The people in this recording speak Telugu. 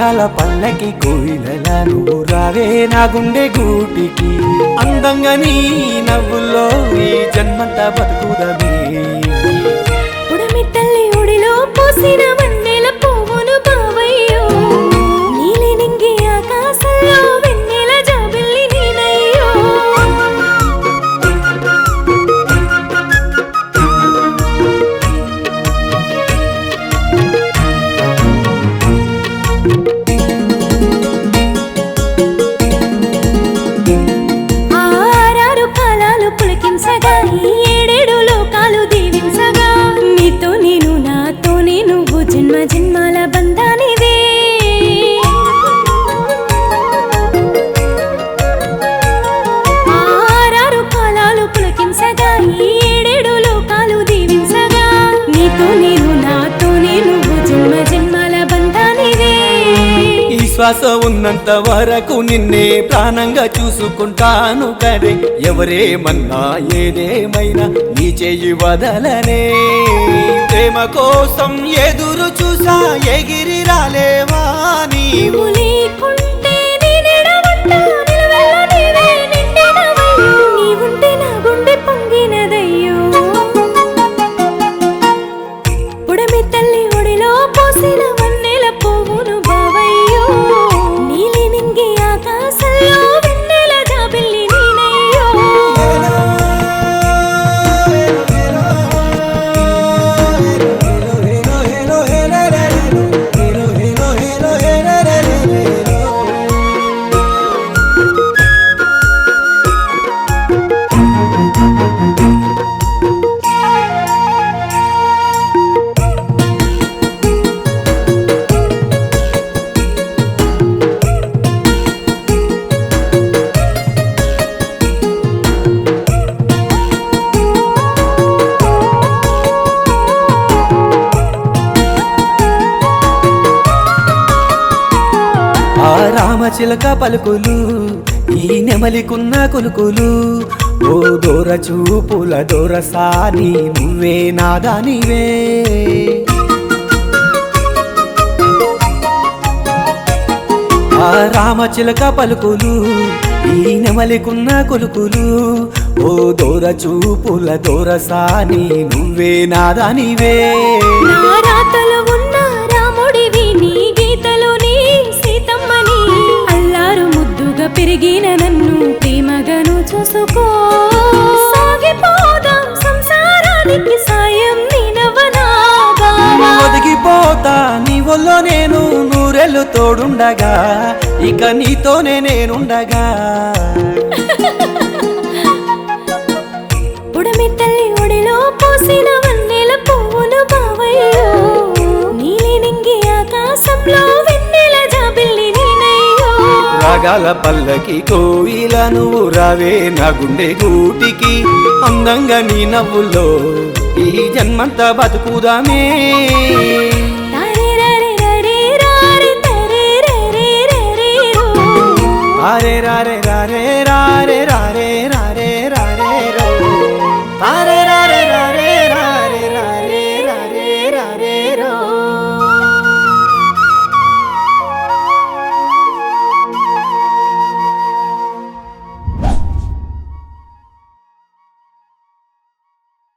రాగాల పల్లకి కోయిలలా నువ్వు రావే నా గుండె గూటికి అందంగా నీ నవ్వుల్లో ఈ జన్మంతా బతుకుదమే ఉడమి తల్లి ఒడిలో పోసిన వన్నెల పువ్వును బావయ్యో నీలి నింగి ఆకాశంలో వెన్నెల జాబిల్లి నేనయ్యో ఆరారు కాలాలు పులకించగా ఈ ఏడేడు లోకాలు దీవించగా నీతో నేను నాతో నువ్వు జన్మ జన్మాల బంధానివే ఆరారు కాలాలు పులకించగా ఈ ఏడేడు లోకాలు దీవించగా నీతో నేను నాతో నువ్వు జన్మ జన్మాల బంధానివే ఈ శ్వాస ఉన్నంత వరకు నిన్నే ప్రాణంగా చూసుకుంటాను కదే ఎవరేమన్నా ఏదేమైనా నీ చెయ్యి వదలనే ప్రేమ కోసం ఎదురు చూసా ఎగిరి రాలేవా నీవు నీవు లేకుంటే నేనెడవుంటా? నిలువెల్లా నీవే నిండినవయ్యో. నీవుంటే నా గుండె పొంగినదయ్యో. పుడమి తల్లి ఒడిలో పోసిన వన్నెల పువ్వును బావయ్యో. నీలి నింగి ఆకాశంలో వెన్నెల జాబిల్లి నేనయ్యో. ఆ రామచిలక పలుకులు ఈ నెమలికున్న కులుకులు ఓ దూర చూపుల దూర సాని నువ్వే నాదానివే ఆ రామచిలక పలుకులు ఈ నెమలికున్న కులుకులు ఓ దూర చూపుల దూర సాని నువ్వే నాదానివే నా రాతలు ఉన్న రాముడివి నీ గీతలు నీ సీతమ్మని అల్లారు ముద్దుగా పెరిగిన నన్ను ప్రేమగాను చూసుకో సాగిపోదాం సంసారానికి సాయం నీనవనా బావా ఒదిగిపోతా నీ ఒళ్ళో నేను నూరెళ్ళు తోడుండగా ఇక నీతోనే నేనుండగా ఉడమి తల్లి ఒడిలో పోసిన వన్నెల పువ్వును బావయ్యో నీలి నింగి ఆకాశంలో వెన్నెల జాబిల్లి నేనయ్యో రాగాల పల్లకి కోయిల నువ్వు రావే నా గుండె గూటికి అందంగా నీ నవ్వుల్లో ఈ జన్మంతా బతుకుదామే తారే రారే రారే రారే తారే రారే రారే రో. రారే రారే రారే రారే రారే రారే రారే రో. రారే